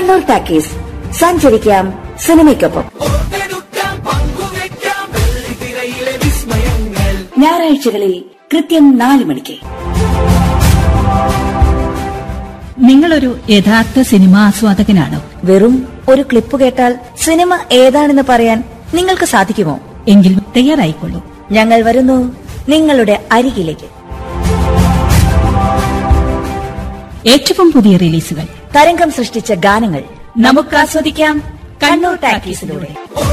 Kannur talkies സഞ്ചരിക്കാം സിനിമയ്ക്കൊപ്പം ഞായറാഴ്ചകളിൽ കൃത്യം നാല് മണിക്ക് നിങ്ങളൊരു യഥാർത്ഥ സിനിമാ ആസ്വാദകനാണോ വെറും ഒരു ക്ലിപ്പ് കേട്ടാൽ സിനിമ ഏതാണെന്ന് പറയാൻ നിങ്ങൾക്ക് സാധിക്കുമോ എങ്കിൽ തയ്യാറായിക്കൊള്ളൂ ഞങ്ങൾ വരുന്നു നിങ്ങളുടെ അരികിലേക്ക് ഏറ്റവും പുതിയ റിലീസുകൾ തരംഗം സൃഷ്ടിച്ച ഗാനങ്ങൾ നമുക്ക് ആസ്വദിക്കാം കണ്ണൂർ ടാക്കീസിലൂടെ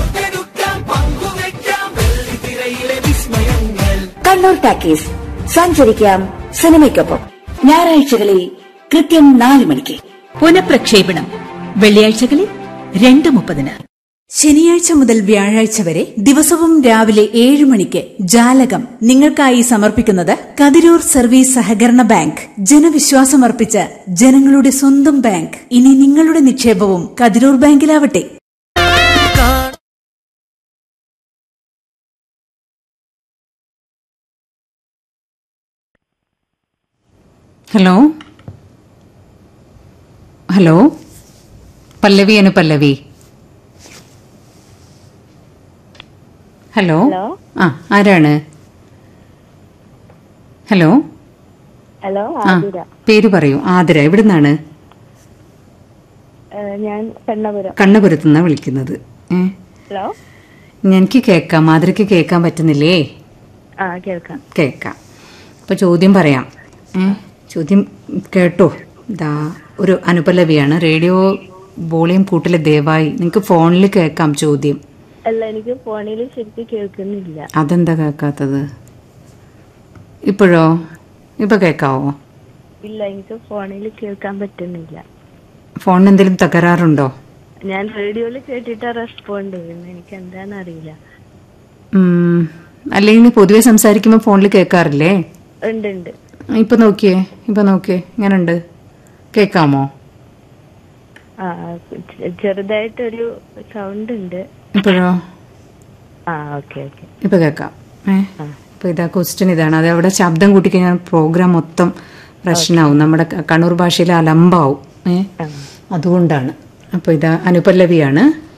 കണ്ണൂർ ടാക്കീസ് സഞ്ചരിക്കാം സിനിമയ്ക്കൊപ്പം ഞായറാഴ്ചകളിൽ കൃത്യം നാല് മണിക്ക് പുനഃപ്രക്ഷേപണം വെള്ളിയാഴ്ചകളിൽ രണ്ട് മുപ്പതിന് ശനിയാഴ്ച മുതൽ വ്യാഴാഴ്ച വരെ ദിവസവും രാവിലെ ഏഴ് മണിക്ക് ജാലകം നിങ്ങൾക്കായി സമർപ്പിക്കുന്നത് കതിരൂർ സർവീസ് സഹകരണ ബാങ്ക് ജനവിശ്വാസമർപ്പിച്ച ജനങ്ങളുടെ സ്വന്തം ബാങ്ക് ഇനി നിങ്ങളുടെ നിക്ഷേപവും കതിരൂർ ബാങ്കിലാവട്ടെ ഹലോ ഹലോ പല്ലവി അനു പല്ലവി ഹലോ ആ ആരാണ് ഹലോ ഹലോ ആ ആതിര പേര് പറയൂ ആതിര എവിടുന്നാണ് ഏഹ് ഞാൻ പെണ്ണപുരം കണ്ണപുരത്തുനിന്നാ വിളിക്കുന്നത് ഏ ഹലോ എനിക്ക് കേൾക്കാം ആതിരയ്ക്ക് കേൾക്കാൻ പറ്റുന്നില്ലേ ആ കേൾക്കാം കേൾക്കാം അപ്പൊ ചോദ്യം പറയാം ഏ ചോദ്യം കേട്ടോ ഇതാ ഒരു അനുപല്ലവിയാണ് റേഡിയോ വോളിയം കൂട്ടിലെ ദയവായി നിങ്ങൾക്ക് ഫോണിൽ കേൾക്കാം ചോദ്യം അല്ല എനിക്ക് ഫോണിൽ ശരിക്കും കേൾക്കുന്നില്ല അതെന്താ കേൾക്കാത്തത് ഇപ്പോഴോ ഇപ്പൊ കേൾക്കാവോ ഇല്ല എനിക്ക് ഫോണിൽ കേൾക്കാൻ പറ്റുന്നില്ല ഫോണിന് എന്തെങ്കിലും തകരാറുണ്ടോ ഞാൻ റേഡിയോയിൽ കേട്ടിട്ടാ റെസ്പോണ്ട് ചെയ്യുന്നത് എനിക്ക് എന്താന്ന് അറിയില്ല ഉം, അല്ലെങ്കിൽ പൊതുവെ സംസാരിക്കുമ്പോൾ ഫോണിൽ കേൾക്കാറില്ലേ ഉണ്ട് ഉണ്ട് ഇപ്പൊ നോക്കിയേ ഇപ്പൊ നോക്കിയേ ഇങ്ങനുണ്ട് കേൾക്കാമോ ആ ചെ- ചെറുതായിട്ടൊരു സൗണ്ട് ഉണ്ട് ഇപ്പോഴോ ആ ഓക്കെ ഓക്കെ ഇപ്പൊ കേൾക്കാം ഏ ഇപ്പൊ ഇതാ ക്വസ്റ്റ്യൻ ഇതാണ് അത് അവിടെ ശബ്ദം കൂട്ടിക്കഴിഞ്ഞാൽ പ്രോഗ്രാം മൊത്തം പ്രശ്നമാവും നമ്മുടെ ക- കണ്ണൂർ ഭാഷയിൽ അലമ്പാവും ഏ അതുകൊണ്ടാണ് അപ്പൊ ഇതാ അനുപല്ലവിയാണ്